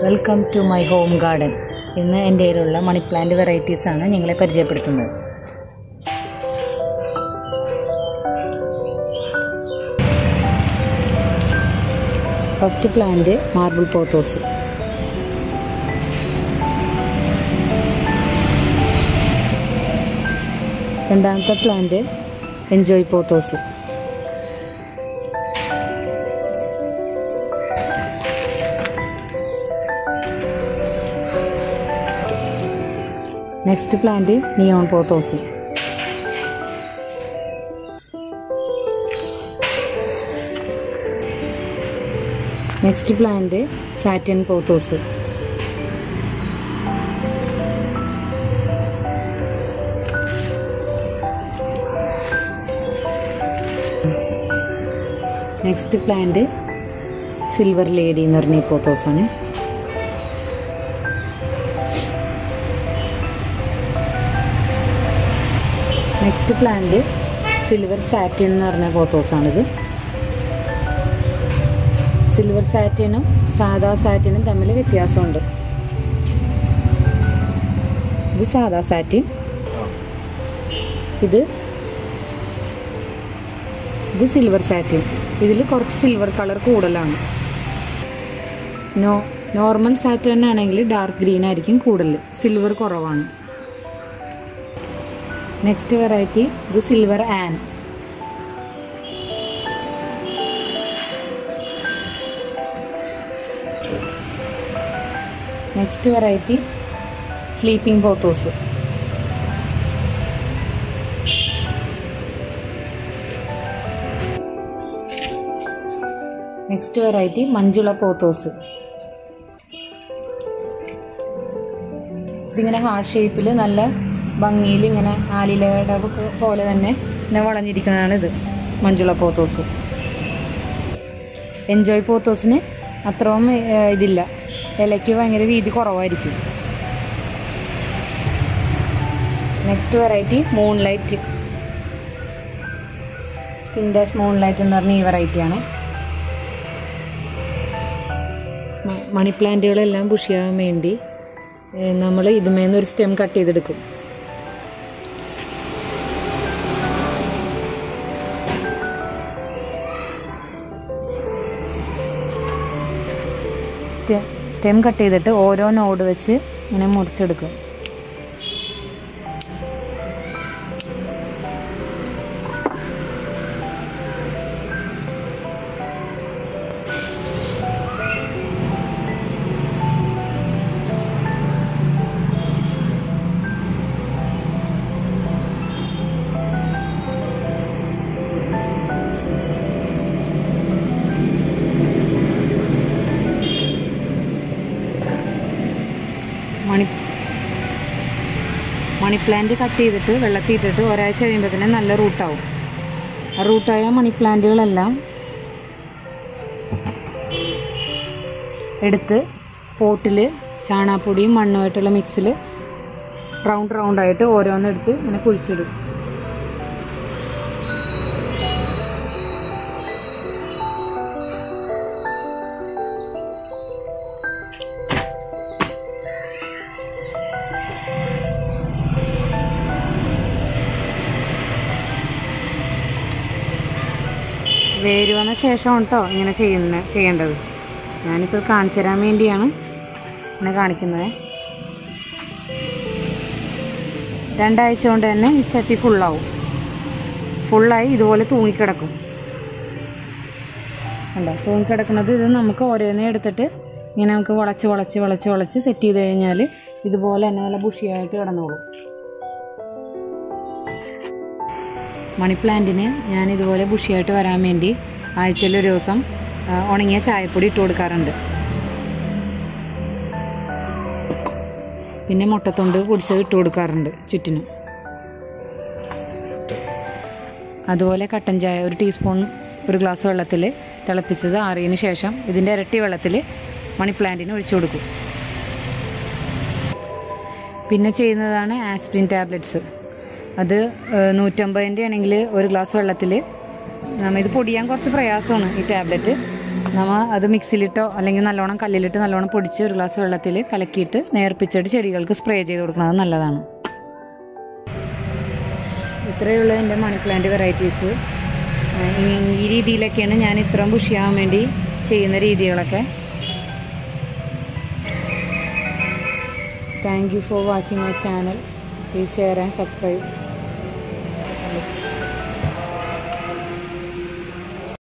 welcome to my home garden ഇന്ന് എൻ്റെ കയ്യിലുള്ള മണി പ്ലാന്റ് വെറൈറ്റീസ് ആണ് നിങ്ങളെ പരിചയപ്പെടുത്തുന്നത് ഫസ്റ്റ് പ്ലാന്റ് മാർബിൾ പോത്തോസ് രണ്ടാമത്തെ plant enjoy pothos next plant neon pothos next plant satin pothos next plant silver lady എന്ന് പറഞ്ഞ പോത്തോസാണ് നെക്സ്റ്റ് പ്ലാന്റ് സിൽവർ സാറ്റിൻ എന്ന് പറഞ്ഞ പോത്തോസാണിത് സിൽവർ സാറ്റിനും സാദാ സാറ്റിനും തമ്മിൽ വ്യത്യാസമുണ്ട് ഇത് സാദാ സാറ്റിൻ ഇത് ഇത് സിൽവർ സാറ്റിൻ ഇതിൽ കുറച്ച് സിൽവർ കളർ കൂടുതലാണ് നോ നോർമൽ സാറ്റിൻ ആണെങ്കിൽ ഡാർക്ക് ഗ്രീൻ ആയിരിക്കും കൂടുതൽ സിൽവർ കുറവാണ് നെക്സ്റ്റ് വെറൈറ്റി ഇത് സിൽവർ ആൻ next variety sleeping pothos next variety Manjula pothos ഇതിങ്ങനെ ഹാർട്ട് ഷേപ്പിൽ നല്ല ഭംഗിയിൽ ഇങ്ങനെ ആലിലയുടെ പോലെ തന്നെ ഇങ്ങനെ വളഞ്ഞിരിക്കുന്നതാണ് ഇത് മഞ്ജുള പോത്തോസ് എൻജോയ് പോത്തോസിന് അത്രയും ഏഹ്, ഇതില്ല ഇലയ്ക്ക് ഭയങ്കര വീതി കുറവായിരിക്കും നെക്സ്റ്റ് വെറൈറ്റി മൂൺ ലൈറ്റ് സ്പിൻഡാസ് മൂൺ ലൈറ്റ് എന്ന് പറഞ്ഞ ഈ വെറൈറ്റിയാണ് മണി പ്ലാന്റുകളെല്ലാം ബുഷിയാകാൻ വേണ്ടി നമ്മൾ ഇതുമേന്ന് ഒരു സ്റ്റെം കട്ട് ചെയ്തെടുക്കും സ്റ്റെം കട്ട് ചെയ്തിട്ട് ഓരോ നോഡ് വെച്ച് ഇങ്ങനെ മുറിച്ചെടുക്കും മണി മണി പ്ലാന്റ് കട്ട് ചെയ്തിട്ട് വെള്ളത്തിൽ ഇട്ടിട്ട് ഒരാഴ്ച കഴിയുമ്പോൾ തന്നെ നല്ല റൂട്ടാവും ആ റൂട്ടായ മണി പ്ലാന്റുകളെല്ലാം എടുത്ത് പോട്ടിൽ ചാണാപ്പൊടിയും മണ്ണുമായിട്ടുള്ള മിക്സിൽ റൗണ്ട് റൗണ്ടായിട്ട് ഓരോന്നെടുത്ത് ഇങ്ങനെ കുഴിച്ചിടും വേര് വന്ന ശേഷം കേട്ടോ ഇങ്ങനെ ചെയ്യുന്ന ചെയ്യേണ്ടത് ഞാനിപ്പോൾ ഇത് കാണിച്ചു തരാൻ വേണ്ടിയാണ് ഇങ്ങനെ കാണിക്കുന്നത് രണ്ടാഴ്ച കൊണ്ട് തന്നെ ഈ ചട്ടി ഫുള്ളാവും ഫുള്ളായി ഇതുപോലെ തൂങ്ങിക്കിടക്കും കണ്ടോ തൂങ്ങിക്കിടക്കുന്നത് ഇത് നമുക്ക് ഓരോന്നേ എടുത്തിട്ട് ഇങ്ങനെ നമുക്ക് വളച്ച് വളച്ച് വളച്ച് വളച്ച് സെറ്റ് ചെയ്ത് കഴിഞ്ഞാൽ ഇതുപോലെ തന്നെ നല്ല ബുഷിയായിട്ട് കിടന്നോളും മണി പ്ലാന്റിന് ഞാൻ ഇതുപോലെ ബുഷിയായിട്ട് വരാൻ വേണ്ടി ആഴ്ചയിൽ ഒരു ദിവസം ആ, ഉണങ്ങിയ ചായപ്പൊടി ഇട്ട് കൊടുക്കാറുണ്ട് പിന്നെ മുട്ടത്തൊണ്ട് പൊടിച്ചത് ഇട്ട് കൊടുക്കാറുണ്ട് ചുറ്റിനും അതുപോലെ കട്ടൻ ചായ ഒരു ടീസ്പൂൺ ഒരു ഗ്ലാസ് വെള്ളത്തിൽ തിളപ്പിച്ചത് ആറിയതിന് ശേഷം ഇതിൻ്റെ ഇരട്ടി വെള്ളത്തിൽ മണി പ്ലാന്റിന് ഒഴിച്ചു കൊടുക്കും പിന്നെ ചെയ്യുന്നതാണ് ആസ്പിരിൻ ടാബ്ലറ്റ്സ് അത് ഏഹ്, നൂറ്റമ്പതിൻ്റെ ആണെങ്കിൽ ഒരു ഗ്ലാസ് വെള്ളത്തിൽ നമ്മ ഇത് പൊടിയാൻ കുറച്ച് പ്രയാസമാണ് ഈ ടാബ്ലറ്റ് നമ്മൾ അത് മിക്സിയിലിട്ടോ അല്ലെങ്കിൽ നല്ലോണം കല്ലിലിട്ട് നല്ലോണം പൊടിച്ച് ഒരു ഗ്ലാസ് വെള്ളത്തിൽ കലക്കിയിട്ട് നേർപ്പിച്ചിട്ട് ചെടികൾക്ക് സ്പ്രേ ചെയ്ത് കൊടുക്കുന്നത് നല്ലതാണ് ഇത്രയുള്ള എൻ്റെ മണി പ്ലാന്റ് വെറൈറ്റീസ് ഈ രീതിയിലൊക്കെയാണ് ഞാൻ ഇത്രയും ബുഷിയാവാൻ വേണ്ടി ചെയ്യുന്ന രീതികളൊക്കെ thank you for watching my channel please share and subscribe